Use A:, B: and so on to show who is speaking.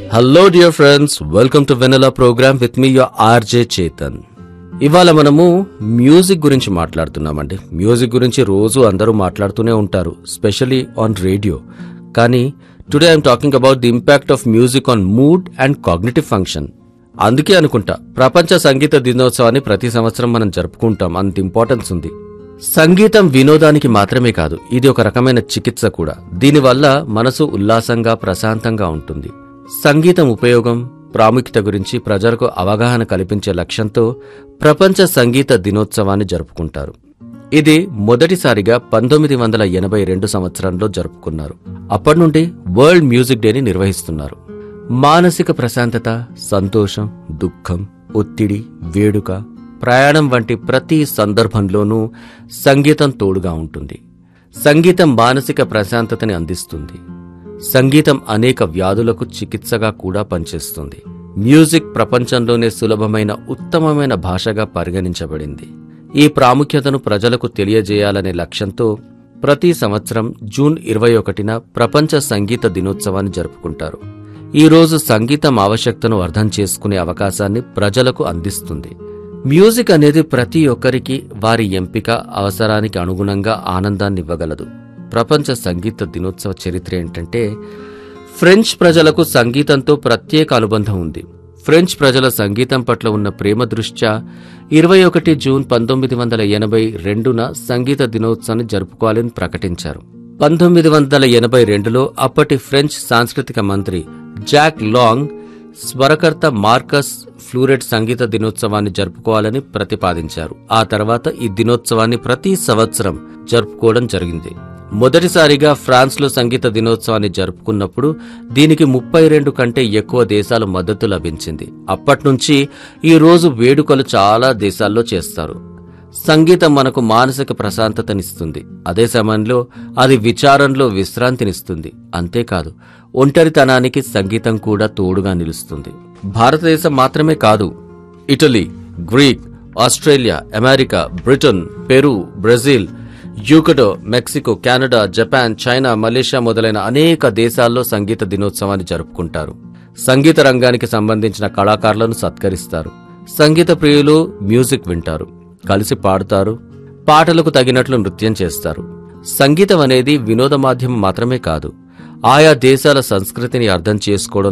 A: hello dear friends welcome to Vennela program with me your RJ Chetan ఇవాళ మనము music గురించి మాట్లాడుతున్నామండి మ్యూజిక్ గురించి రోజు అందరూ మాట్లాడుతూనే ఉంటారు స్పెషలీ ఆన్ రేడియో కానీ today I'm talking about the impact of music on mood and cognitive function అందుకే అనుకుంటా ప్రపంచ సంగీత దినోత్సవాన్ని ప్రతి సంవత్సరం మనం జరుపుకుంటాం అంత ఇంపార్టెన్స్ ఉంది సంగీతం వినోదానికి మాత్రమే కాదు ఇది ఒక రకమైన చికిత్స కూడా దీనివల్ల మనసు ఉల్లాసంగా ప్రశాంతంగా ఉంటుంది సంగీతం ఉపయోగం ప్రాముఖ్యత గురించి ప్రజలకు అవగాహన కల్పించే లక్ష్యంతో ప్రపంచ సంగీత దినోత్సవాన్ని జరుపుకుంటారు ఇది మొదటిసారిగా పంతొమ్మిది వందల ఎనభై రెండు సంవత్సరంలో జరుపుకున్నారు అప్పటి నుండి వరల్డ్ మ్యూజిక్ డేని నిర్వహిస్తున్నారు మానసిక ప్రశాంతత సంతోషం దుఃఖం ఒత్తిడి వేడుక ప్రయాణం వంటి ప్రతి సందర్భంలోనూ సంగీతం తోడుగా ఉంటుంది సంగీతం మానసిక ప్రశాంతతని అందిస్తుంది సంగీతం అనేక వ్యాధులకు చికిత్సగా కూడా పనిచేస్తుంది మ్యూజిక్ ప్రపంచంలోనే సులభమైన ఉత్తమమైన భాషగా పరిగణించబడింది ఈ ప్రాముఖ్యతను ప్రజలకు తెలియజేయాలనే లక్ష్యంతో ప్రతి సంవత్సరం జూన్ ఇరవై ఒకటిన ప్రపంచ సంగీత దినోత్సవాన్ని జరుపుకుంటారు ఈ రోజు సంగీతం ఆవశ్యకతను అర్థం చేసుకునే అవకాశాన్ని ప్రజలకు అందిస్తుంది మ్యూజిక్ అనేది ప్రతి ఒక్కరికి వారి ఎంపిక అవసరానికి అనుగుణంగా ఆనందాన్ని ఇవ్వగలదు ప్రపంచ సంగీత దినోత్సవ చరిత్ర ఏంటంటే ఫ్రెంచ్ ప్రజలకు సంగీతంతో ప్రత్యేక అనుబంధం ఉంది ఫ్రెంచ్ ప్రజల సంగీతం పట్ల ఉన్న ప్రేమ దృష్ట్యా ఇరవై ఒకటి జూన్ పంతొమ్మిది వందల ఎనభై రెండున సంగీత దినోత్సవాన్ని జరుపుకోవాలని ప్రకటించారు పంతొమ్మిది వందల ఎనభై రెండులో అప్పటి ఫ్రెంచ్ సాంస్కృతిక మంత్రి జాక్ లాంగ్ స్వరకర్త మార్కస్ ఫ్లూరెట్ సంగీత దినోత్సవాన్ని జరుపుకోవాలని ప్రతిపాదించారు ఆ తర్వాత ఈ దినోత్సవాన్ని ప్రతి సంవత్సరం జరుపుకోవడం జరిగింది మొదటిసారిగా ఫ్రాన్స్లో సంగీత దినోత్సవాన్ని జరుపుకున్నప్పుడు దీనికి ముప్పై రెండు కంటే ఎక్కువ దేశాల మద్దతు లభించింది అప్పట్నుంచి ఈ రోజు వేడుకలు చాలా దేశాల్లో చేస్తారు సంగీతం మనకు మానసిక ప్రశాంతతనిస్తుంది అదే సమయంలో అది విచారంలో విశ్రాంతినిస్తుంది అంతేకాదు ఒంటరితనానికి సంగీతం కూడా తోడుగా నిలుస్తుంది భారతదేశం మాత్రమే కాదు Italy Greek Australia America Britain Peru Brazil యూకడో Mexico Canada Japan China Malaysia మొదలైన అనేక దేశాల్లో సంగీత దినోత్సవాన్ని జరుపుకుంటారు సంగీత రంగానికి సంబంధించిన కళాకారులను సత్కరిస్తారు సంగీత ప్రియులు మ్యూజిక్ వింటారు కలిసి పాడుతారు పాటలకు తగినట్లు నృత్యం చేస్తారు సంగీతం అనేది వినోద మాధ్యమం మాత్రమే కాదు ఆయా దేశాల సంస్కృతిని అర్థం చేసుకోవడం